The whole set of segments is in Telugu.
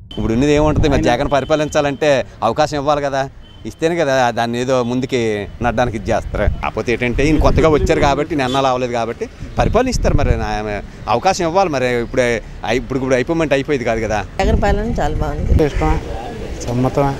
ఇప్పుడు ఉన్నది ఏముంటుంది మరి జగన్ పరిపాలించాలంటే అవకాశం ఇవ్వాలి కదా ఇస్తేనే కదా దాన్ని ఏదో ముందుకి నడ్డానికి ఇది చేస్తారు కాకపోతే ఏంటంటే ఈయన కొత్తగా వచ్చారు కాబట్టి నిన్న అవ్వలేదు కాబట్టి పరిపాలిస్తారు మరి నా- అవకాశం ఇవ్వాలి మరి ఇప్పుడు ఇప్పుడు ఇప్పుడు అయిపోయిందంటే అయిపోయింది కాదు కదా జగన్ పాలన చాలా బాగుంది ఇష్టమే సమ్మతమే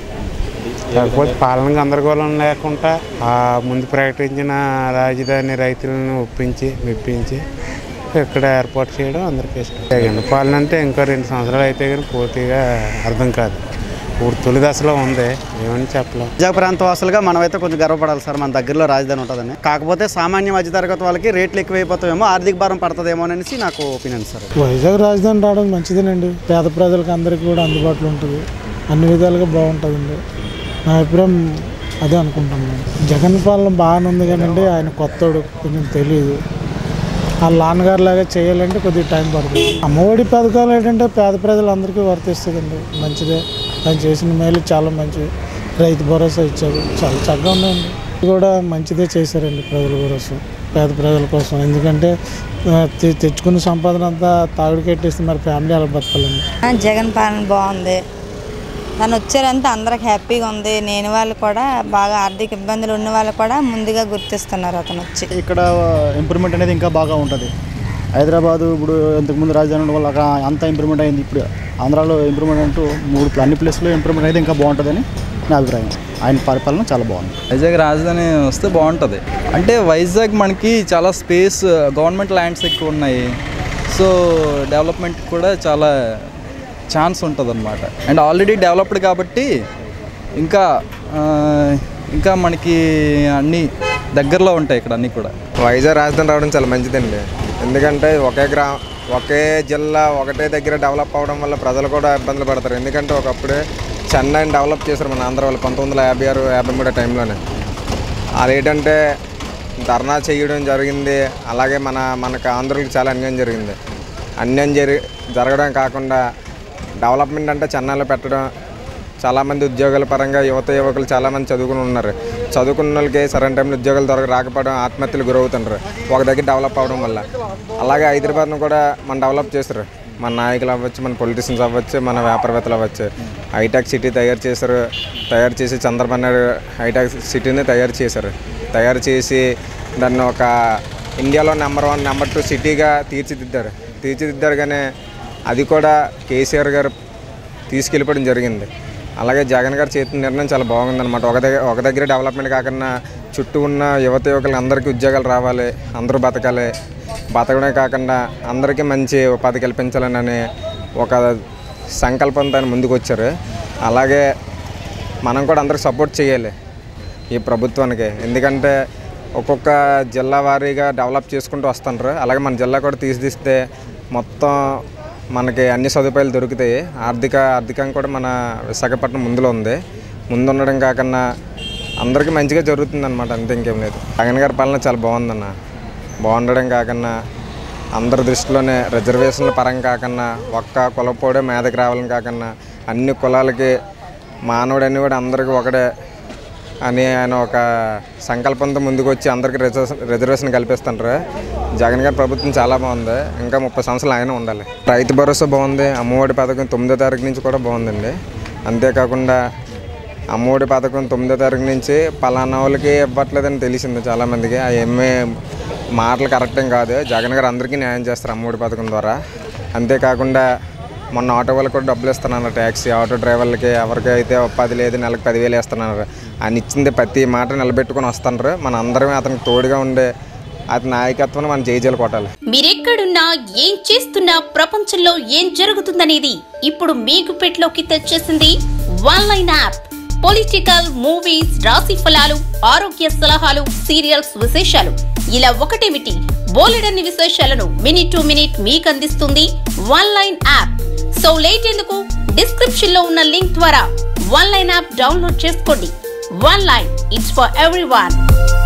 కాకపోతే పాలన గందరగోళం లేకుండా ఆ ముందు ప్రకటించిన రాజధాని రైతులను ఒప్పించి మెప్పించి ఇక్కడ ఏర్పాటు చేయడం అందరికీ ఇష్టం జగన్ పాలన అంటే ఇంకా రెండు సంవత్సరాలు అయితే కానీ పూర్తిగా అర్థం కాదు ఇప్పుడు తొలి దశలో ఉంది ఏమని చెప్పలేం వైజాగ్ ప్రాంత వాసులుగా మనమైతే కొంచెం గర్వపడాలి సార్ మన దగ్గరలో రాజధాని ఉంటుందని కాకపోతే సామాన్య మధ్యతరగతి వాళ్ళకి రేట్లు ఎక్కువైపోతాయేమో ఆర్థిక భారం పడుతుందేమో అనేసి నాకు ఒపీనియన్ సార్ వైజాగ్ రాజధాని రావడం మంచిదేనండి పేద ప్రజలకు అందరికీ కూడా అందుబాటులో ఉంటుంది అన్ని విధాలుగా బాగుంటుందండి నా అభిప్రాయం అదే అనుకుంటున్నాను జగన్ పాలన బాగానే ఉంది కానండి ఆయన కొత్తోడు కొంచెం తెలియదు ఆ నాన్నగారు లాగా చేయాలంటే కొద్దిగా టైం పడుతుంది అమ్మఒడి పథకాలు ఏంటంటే పేద ప్రజలందరికీ వర్తిస్తుందండి మంచిదే ఆయన చేసిన మేలు చాలా మంచిది రైతు భరోసా ఇచ్చారు చాలా చక్కగా ఉందండి ఇది కూడా మంచిదే చేశారండి ప్రజల కోసం పేద ప్రజల కోసం ఎందుకంటే ఆ, తె- తెచ్చుకున్న సంపాదన అంతా తాగుడు కట్టేస్తే మరి ఫ్యామిలీ అలా బతకాలండి ఆ, జగన్ పాలన బాగుంది తను వచ్చారంతా అందరికి హ్యాపీగా ఉంది నేను వాళ్ళు కూడా బాగా ఆర్థిక ఇబ్బందులు ఉన్న వాళ్ళు కూడా ముందుగా గుర్తిస్తున్నారు అతను వచ్చి ఇక్కడ ఇంప్రూవ్మెంట్ అనేది ఇంకా బాగా ఉంటుంది హైదరాబాదు ఇప్పుడు ఇంతకుముందు రాజధాని ఉండడం వల్ల అక్కడ అంత ఇంప్రూవ్మెంట్ అయింది ఇప్పుడు ఆంధ్రాలో ఇంప్రూవ్మెంట్ అంటూ మూడు అన్ని ప్లేస్లో ఇంప్రూవ్మెంట్ అయితే ఇంకా బాగుంటుందని నా అభిప్రాయం ఆయన పరిపాలన చాలా బాగుంది వైజాగ్ రాజధాని వస్తే బాగుంటుంది అంటే వైజాగ్ మనకి చాలా స్పేస్ గవర్నమెంట్ ల్యాండ్స్ ఎక్కువ ఉన్నాయి సో డెవలప్మెంట్ కూడా చాలా ఛాన్స్ ఉంటుంది అనమాట అండ్ ఆల్రెడీ డెవలప్డ్ కాబట్టి ఇంకా ఆ, ఇంకా మనకి అన్నీ దగ్గరలో ఉంటాయి ఇక్కడ అన్నీ కూడా వైజాగ్ రాజధాని రావడం చాలా మంచిదండి ఎందుకంటే ఒకే గ్రా ఒకే జిల్లా ఒకటే దగ్గర డెవలప్ అవడం వల్ల ప్రజలు కూడా ఇబ్బందులు పడతారు ఎందుకంటే ఒకప్పుడే చెన్నైని డెవలప్ చేశారు మన ఆంధ్ర వాళ్ళు పంతొమ్మిది వందల యాభై ఆరు యాభై మూడో టైంలోనే అది ఏంటంటే ధర్నా చేయడం జరిగింది అలాగే మన మనకు ఆంధ్రులకు చాలా అన్యాయం జరిగింది అన్యాయం జరి జరగడం కాకుండా డెవలప్మెంట్ అంటే చెన్నైలో పెట్టడం చాలామంది ఉద్యోగాల పరంగా యువత యువకులు చాలామంది చదువుకుని ఉన్నారు చదువుకున్న వాళ్ళకి సరైన టైంలో ఉద్యోగాలు దొరక రాకపోవడం ఆత్మహత్యలు గురవుతుంటారు ఒక దగ్గర డెవలప్ అవడం వల్ల అలాగే హైదరాబాద్ను కూడా మనం డెవలప్ చేస్తారు మన నాయకులు అవ్వచ్చు మన పొలిటీషియన్స్ అవ్వచ్చు మన వ్యాపారవేత్తలు అవ్వచ్చు హైటెక్ సిటీ తయారు చేశారు తయారు చేసి చంద్రబాబు నాయుడు హైటెక్ సిటీని తయారు చేశారు తయారు చేసి దాన్ని ఒక ఇండియాలో నెంబర్ వన్ నెంబర్ టూ సిటీగా తీర్చిదిద్దారు తీర్చిదిద్దారు కానీ అది కూడా కేసీఆర్ గారు తీసుకెళ్ళిపోవడం జరిగింది అలాగే జగన్ గారు చేసిన నిర్ణయం చాలా బాగుందన్నమాట ఒక దగ్గర ఒక దగ్గర డెవలప్మెంట్ కాకుండా చుట్టూ ఉన్న యువత యువకులు అందరికీ ఉద్యోగాలు రావాలి అందరూ బతకాలి బతకడమే కాకుండా అందరికీ మంచి ఉపాధి కల్పించాలని అనే ఒక సంకల్పంతో ఆయన ముందుకు వచ్చారు అలాగే మనం కూడా అందరికి సపోర్ట్ చేయాలి ఈ ప్రభుత్వానికి ఎందుకంటే ఒక్కొక్క జిల్లా వారీగా డెవలప్ చేసుకుంటూ వస్తుంటారు అలాగే మన జిల్లా కూడా తీసిదిస్తే మొత్తం మనకి అన్ని సదుపాయాలు దొరుకుతాయి ఆర్థిక ఆర్థికంగా కూడా మన విశాఖపట్నం ముందులో ఉంది ముందు ఉండడం కాకుండా అందరికీ మంచిగా జరుగుతుంది అనమాట అంతే ఇంకేం లేదు జగన్ గారి పాలన చాలా బాగుందన్న బాగుండడం కాకుండా అందరి దృష్టిలోనే రిజర్వేషన్ల పరంగా కాకుండా ఒక్క కులపోడే మీదకి రావాలని కాకుండా అన్ని కులాలకి మానవుడని కూడా అందరికీ ఒకడే అని ఆయన ఒక సంకల్పంతో ముందుకు వచ్చి అందరికీ రిజర్వేషన్ రిజర్వేషన్ కల్పిస్తుంటారు జగన్ గారి ప్రభుత్వం చాలా బాగుంది ఇంకా ముప్పై సంవత్సరాలు ఆయన ఉండాలి రైతు భరోసా బాగుంది అమ్మఒడి పథకం తొమ్మిదో తారీఖు నుంచి కూడా బాగుందండి అంతేకాకుండా అమ్మఒడి పథకం తొమ్మిదో తారీఖు నుంచి పలానా వాళ్ళకి ఇవ్వట్లేదని తెలిసింది చాలామందికి ఆ ఏమీ మాటలు కరెక్ట్ ఏం కాదు జగన్ గారు అందరికీ న్యాయం చేస్తారు అమ్మఒడి పథకం ద్వారా అంతేకాకుండా మొన్న ఆటో వాళ్ళకి కూడా డబ్బులు ఇస్తున్నారు ట్యాక్సీ ఆటో డ్రైవర్లకి ఎవరికి అయితే ఉపాధి లేదు నెలకు పదివేలు ఇస్తున్నారు ఆయన ఇచ్చింది ప్రతి మాట నిలబెట్టుకొని వస్తున్నారు మన అందరమే అతనికి తోడుగా ఉండే అతని నాయకత్వం మనం జైజీలు కొట్టాలి మీరెక్కడున్నా ఏం చేస్తున్నా ప్రపంచంలో ఏం జరుగుతుందనేది ఇప్పుడు మీ గుప్పెట్లోకి తెచ్చేసింది one line app political movies రాశి ఫలాలు ఆరోగ్య సలహాలు సీరియల్స్ విశేషాలు ఇలా ఒకటేమిటి బోలెడన్ని విశేషాలను మినిట్ టు మినిట్ మీకు అందిస్తుంది one line app so late ఎందుకు డిస్క్రిప్షన్ లో ఉన్న లింక్ ద్వారా వన్ లైన్ యాప్ డౌన్లోడ్ చేసుకోండి one line it's for every